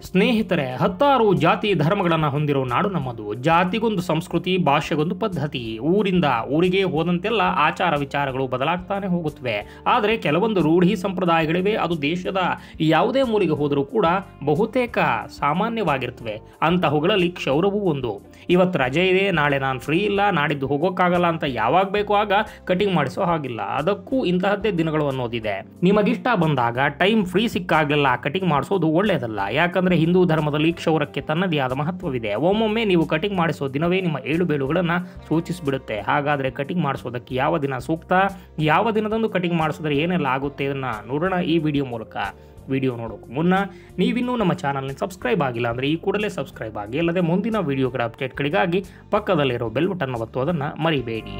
ಸ್ನೇಹಿತರೆ ಹತ್ತಾರು ಜಾತಿ ಧರ್ಮಗಳನ್ನು ಹೊಂದಿರೋ ನಾಡು ನಮ್ಮದು ಜಾತಿಗೊಂದು ಸಂಸ್ಕೃತಿ ಭಾಷೆಗೊಂದು ಪದ್ಧತಿ ಊರಿಂದ ಊರಿಗೆ ಹೋದಂತೆಲ್ಲ ಆಚಾರ ವಿಚಾರಗಳು ಬದಲಾಗ್ತಾನೆ ಹೋಗುತ್ತವೆ ಆದರೆ ಕೆಲವೊಂದು ರೂಢಿ ಸಂಪ್ರದಾಯಗಳಿವೆ ಅದು ದೇಶದ ಯಾವುದೇ ಮೂಲೆಗೆ ಹೋದರೂ ಕೂಡ ಬಹುತೇಕ ಸಾಮಾನ್ಯವಾಗಿರ್ತವೆ ಅಂತಹವುಗಳಲ್ಲಿ ಕ್ಷೌರವೂ ಒಂದು ಇವತ್ತು ರಜೆ ಇದೆ ನಾಳೆ ನಾನು ಫ್ರೀ ಇಲ್ಲ ನಾಡಿದ್ದು ಹೋಗೋಕ್ಕಾಗಲ್ಲ ಅಂತ ಯಾವಾಗ ಬೇಕೋ ಆಗ ಕಟಿಂಗ್ ಮಾಡಿಸೋ ಹಾಗಿಲ್ಲ ಅದಕ್ಕೂ ಇಂತಹದ್ದೇ ದಿನಗಳು ಅನ್ನೋದಿದೆ ನಿಮಗಿಷ್ಟ ಬಂದಾಗ ಟೈಮ್ ಫ್ರೀ ಸಿಕ್ಕಾಗಲೆಲ್ಲ ಕಟಿಂಗ್ ಮಾಡಿಸೋದು ಒಳ್ಳೆಯದಲ್ಲ ಯಾಕಂದ್ರೆ ಹಿಂದೂ ಧರ್ಮದಲ್ಲಿ ಕ್ಷೌರಕ್ಕೆ ತನ್ನದೇ ಆದ ಮಹತ್ವವಿದೆ ಒಮ್ಮೊಮ್ಮೆ ನೀವು ಕಟಿಂಗ್ ಮಾಡಿಸೋ ದಿನವೇ ನಿಮ್ಮ ಏಳು ಬೇಳುಗಳನ್ನು ಸೂಚಿಸಿಬಿಡುತ್ತೆ ಹಾಗಾದ್ರೆ ಕಟಿಂಗ್ ಮಾಡಿಸೋದಕ್ಕೆ ಯಾವ ದಿನ ಸೂಕ್ತ ಯಾವ ದಿನದಂದು ಕಟಿಂಗ್ ಮಾಡಿಸಿದ್ರೆ ಏನೆಲ್ಲ ಆಗುತ್ತೆ ಇದನ್ನ ನೋಡೋಣ ಈ ವಿಡಿಯೋ ಮೂಲಕ ವಿಡಿಯೋ ನೋಡೋಕೆ ಮುನ್ನ ನೀವಿನ್ನೂ ನಮ್ಮ ಚಾನಲ್ನ ಸಬ್ಸ್ಕ್ರೈಬ್ ಆಗಿಲ್ಲ ಅಂದರೆ ಈ ಕೂಡಲೇ ಸಬ್ಸ್ಕ್ರೈಬ್ ಆಗಿ ಅಲ್ಲದೆ ಮುಂದಿನ ವಿಡಿಯೋಗಳ ಅಪ್ಡೇಟ್ಗಳಿಗಾಗಿ ಪಕ್ಕದಲ್ಲಿರೋ ಬೆಲ್ ಬಟನ್ ಒತ್ತೋದನ್ನು ಮರಿಬೇಡಿ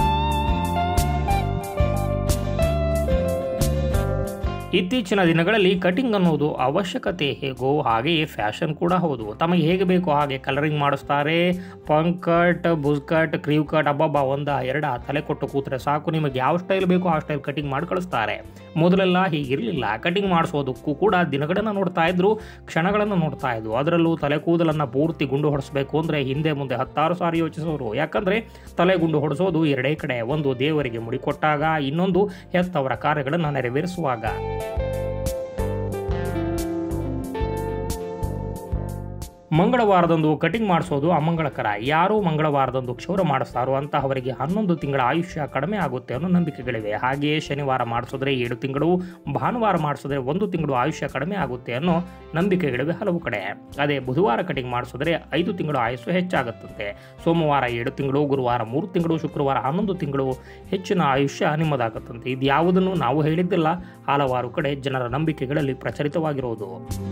ಇತ್ತೀಚಿನ ದಿನಗಳಲ್ಲಿ ಕಟಿಂಗ್ ಅನ್ನೋದು ಅವಶ್ಯಕತೆ ಹೇಗೋ ಹಾಗೆಯೇ ಫ್ಯಾಷನ್ ಕೂಡ ಹೌದು ತಮಗೆ ಹೇಗೆ ಬೇಕೋ ಹಾಗೆ ಕಲರಿಂಗ್ ಮಾಡಿಸ್ತಾರೆ punk cut buzz cut crew cut ಅಬ್ಬಬ್ಬ ಒಂದ ಎರಡ ತಲೆ ಕೊಟ್ಟು ಕೂತ್ರೆ ಸಾಕು ನಿಮಗೆ ಯಾವ ಸ್ಟೈಲ್ ಬೇಕೋ ಆ ಸ್ಟೈಲ್ ಕಟಿಂಗ್ ಮಾಡಿ ಕಳಿಸ್ತಾರೆ ಮೊದಲೆಲ್ಲ ಹೀಗಿರಲಿಲ್ಲ ಕಟಿಂಗ್ ಮಾಡಿಸೋದಕ್ಕೂ ಕೂಡ ದಿನಗಳನ್ನು ನೋಡ್ತಾ ಇದ್ರು ಕ್ಷಣಗಳನ್ನು ನೋಡ್ತಾ ಇದ್ರು ಅದರಲ್ಲೂ ತಲೆ ಕೂದಲನ್ನು ಪೂರ್ತಿ ಗುಂಡು ಹೊಡಿಸ್ಬೇಕು ಅಂದರೆ ಹಿಂದೆ ಮುಂದೆ ಹತ್ತಾರು ಸಾರಿ ಯೋಚಿಸೋರು ಯಾಕಂದರೆ ತಲೆ ಗುಂಡು ಹೊಡಿಸೋದು ಎರಡೇ ಕಡೆ ಒಂದು ದೇವರಿಗೆ ಮುಡಿಕೊಟ್ಟಾಗ ಇನ್ನೊಂದು ಹೆತ್ತವರ ಕಾರ್ಯಗಳನ್ನು ನೆರವೇರಿಸುವಾಗ ಮಂಗಳವಾರದಂದು ಕಟಿಂಗ್ ಮಾಡಿಸೋದು ಅಮಂಗಳಕರ ಯಾರು ಮಂಗಳವಾರದಂದು ಕ್ಷೌರ ಮಾಡಿಸ್ತಾರೋ ಅಂತಹವರಿಗೆ ಹನ್ನೊಂದು ತಿಂಗಳ ಆಯುಷ್ಯ ಕಡಿಮೆ ಆಗುತ್ತೆ ಅನ್ನೋ ನಂಬಿಕೆಗಳಿವೆ ಹಾಗೆಯೇ ಶನಿವಾರ ಮಾಡಿಸಿದ್ರೆ ಏಳು ತಿಂಗಳು ಭಾನುವಾರ ಮಾಡಿಸಿದ್ರೆ ಒಂದು ತಿಂಗಳು ಆಯುಷ್ಯ ಕಡಿಮೆ ಆಗುತ್ತೆ ಅನ್ನೋ ನಂಬಿಕೆಗಳಿವೆ ಹಲವು ಕಡೆ ಅದೇ ಬುಧವಾರ ಕಟಿಂಗ್ ಮಾಡಿಸಿದ್ರೆ ಐದು ತಿಂಗಳು ಆಯುಷ್ಯ ಹೆಚ್ಚಾಗುತ್ತಂತೆ ಸೋಮವಾರ ಏಳು ತಿಂಗಳು ಗುರುವಾರ ಮೂರು ತಿಂಗಳು ಶುಕ್ರವಾರ ಹನ್ನೊಂದು ತಿಂಗಳು ಹೆಚ್ಚಿನ ಆಯುಷ್ಯ ನಿಮ್ಮದಾಗುತ್ತಂತೆ ಇದು ಯಾವುದನ್ನು ನಾವು ಹೇಳಿದ್ದಿಲ್ಲ ಹಲವಾರು ಕಡೆ ಜನರ ನಂಬಿಕೆಗಳಲ್ಲಿ ಪ್ರಚಲಿತವಾಗಿರೋದು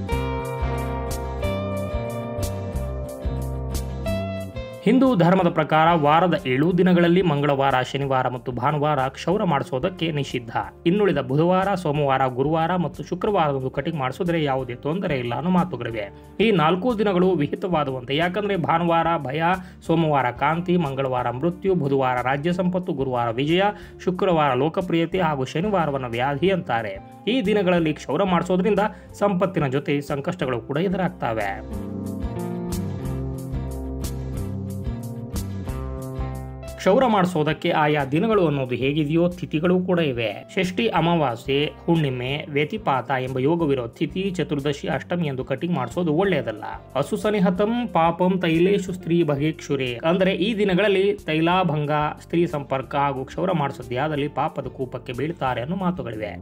ಹಿಂದೂ ಧರ್ಮದ ಪ್ರಕಾರ ವಾರದ ಏಳು ದಿನಗಳಲ್ಲಿ ಮಂಗಳವಾರ ಶನಿವಾರ ಮತ್ತು ಭಾನುವಾರ ಕ್ಷೌರ ಮಾಡಿಸೋದಕ್ಕೆ ನಿಷಿದ್ಧ ಇನ್ನುಳಿದ ಬುಧವಾರ ಸೋಮವಾರ ಗುರುವಾರ ಮತ್ತು ಶುಕ್ರವಾರದಂದು ಕಟಿಂಗ್ ಮಾಡಿಸಿದ್ರೆ ಯಾವುದೇ ತೊಂದರೆ ಇಲ್ಲ ಅನ್ನೋ ಮಾತುಗಳಿವೆ ಈ ನಾಲ್ಕು ದಿನಗಳು ವಿಹಿತವಾದುವಂತೆ ಯಾಕಂದ್ರೆ ಭಾನುವಾರ ಭಯ ಸೋಮವಾರ ಕಾಂತಿ ಮಂಗಳವಾರ ಮೃತ್ಯು ಬುಧವಾರ ರಾಜ್ಯ ಸಂಪತ್ತು ಗುರುವಾರ ವಿಜಯ ಶುಕ್ರವಾರ ಲೋಕಪ್ರಿಯತೆ ಹಾಗೂ ಶನಿವಾರವನ್ನು ವ್ಯಾಧಿ ಅಂತಾರೆ ಈ ದಿನಗಳಲ್ಲಿ ಕ್ಷೌರ ಮಾಡಿಸೋದ್ರಿಂದ ಸಂಪತ್ತಿನ ಜೊತೆ ಸಂಕಷ್ಟಗಳು ಕೂಡ ಎದುರಾಗ್ತವೆ ಕ್ಷೌರ ಮಾಡಿಸೋದಕ್ಕೆ ಆಯಾ ದಿನಗಳು ಅನ್ನೋದು ಹೇಗಿದೆಯೋ ತಿಥಿಗಳು ಕೂಡ ಇವೆ ಷಷ್ಠಿ ಅಮಾವಾಸ್ಯೆ ಹುಣ್ಣಿಮೆ ವ್ಯತಿಪಾತ ಎಂಬ ಯೋಗವಿರೋ ತಿಥಿ ಚತುರ್ದಶಿ ಅಷ್ಟಮಿ ಎಂದು ಕಟಿಂಗ್ ಮಾಡಿಸೋದು ಒಳ್ಳೆಯದಲ್ಲ ಹಸು ಸನಿಹತಂ ಪಾಪಂ ತೈಲೇಶು ಸ್ತ್ರೀ ಭಗೇಕ್ಷುರೆ ಅಂದರೆ ಈ ದಿನಗಳಲ್ಲಿ ತೈಲಾಭಂಗ ಸ್ತ್ರೀ ಸಂಪರ್ಕ ಹಾಗೂ ಕ್ಷೌರ ಮಾಡಿಸೋದೇ ಆದಲ್ಲಿ ಪಾಪದ ಕೂಪಕ್ಕೆ ಬೀಳ್ತಾರೆ ಅನ್ನೋ ಮಾತುಗಳಿವೆ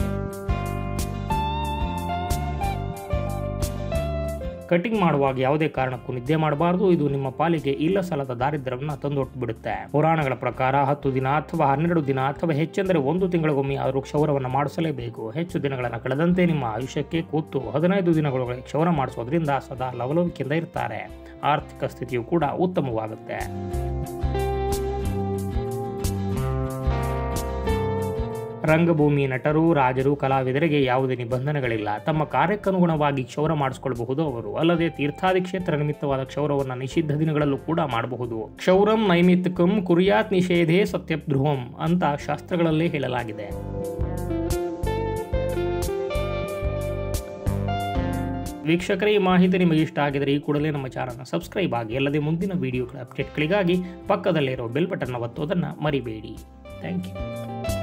ಕಟಿಂಗ್ ಮಾಡುವಾಗ ಯಾವುದೇ ಕಾರಣಕ್ಕೂ ನಿದ್ದೆ ಮಾಡಬಾರದು ಇದು ನಿಮ್ಮ ಪಾಲಿಗೆ ಇಲ್ಲ ಸಲದ ದಾರಿದ್ರ್ಯವನ್ನು ತಂದೊಟ್ಟು ಬಿಡುತ್ತೆ ಪುರಾಣಗಳ ಪ್ರಕಾರ ಹತ್ತು ದಿನ ಅಥವಾ ಹನ್ನೆರಡು ದಿನ ಅಥವಾ ಹೆಚ್ಚೆಂದರೆ ಒಂದು ತಿಂಗಳಿಗೊಮ್ಮೆ ಆದರೂ ಕ್ಷೌರವನ್ನು ಮಾಡಿಸಲೇಬೇಕು ಹೆಚ್ಚು ದಿನಗಳನ್ನು ಕಳೆದಂತೆ ನಿಮ್ಮ ಆಯುಷ್ಯಕ್ಕೆ ಕೂತು ಹದಿನೈದು ದಿನಗಳೊಳಗೆ ಕ್ಷೌರ ಮಾಡಿಸೋದ್ರಿಂದ ಸದಾ ಲವಲವಿಕೆಯಿಂದ ಇರ್ತಾರೆ ಆರ್ಥಿಕ ಸ್ಥಿತಿಯು ಕೂಡ ಉತ್ತಮವಾಗುತ್ತೆ ರಂಗಭೂಮಿ ನಟರು ರಾಜರು ಕಲಾವಿದರಿಗೆ ಯಾವುದೇ ನಿಬಂಧನೆಗಳಿಲ್ಲ ತಮ್ಮ ಕಾರ್ಯಕ್ಕನುಗುಣವಾಗಿ ಕ್ಷೌರ ಮಾಡಿಸಿಕೊಳ್ಳಬಹುದು ಅವರು ಅಲ್ಲದೆ ತೀರ್ಥಾದಿ ಕ್ಷೇತ್ರ ನಿಮಿತ್ತವಾದ ಕ್ಷೌರವನ್ನು ನಿಷಿದ್ಧ ದಿನಗಳಲ್ಲೂ ಕೂಡ ಮಾಡಬಹುದು ಕ್ಷೌರಂ ನೈಮಿತ್ತಿಕಂ ಕುರಿಯಾತ್ ನಿಷೇಧೇ ಸತ್ಯಧ್ರುವಂ ಅಂತ ಶಾಸ್ತ್ರಗಳಲ್ಲೇ ಹೇಳಲಾಗಿದೆ ವೀಕ್ಷಕರೇ ಈ ಮಾಹಿತಿ ನಿಮಗೆ ಇಷ್ಟ ಆಗಿದರೆ ಈ ಕೂಡಲೇ ನಮ್ಮ ಚಾನಲ್ನ ಸಬ್ಸ್ಕ್ರೈಬ್ ಆಗಿ ಅಲ್ಲದೆ ಮುಂದಿನ ವಿಡಿಯೋಗಳ ಅಪ್ಡೇಟ್ಗಳಿಗಾಗಿ ಪಕ್ಕದಲ್ಲಿರೋ ಬೆಲ್ ಬಟನ್ ಒತ್ತೋದನ್ನು ಮರಿಬೇಡಿ ಥ್ಯಾಂಕ್ ಯು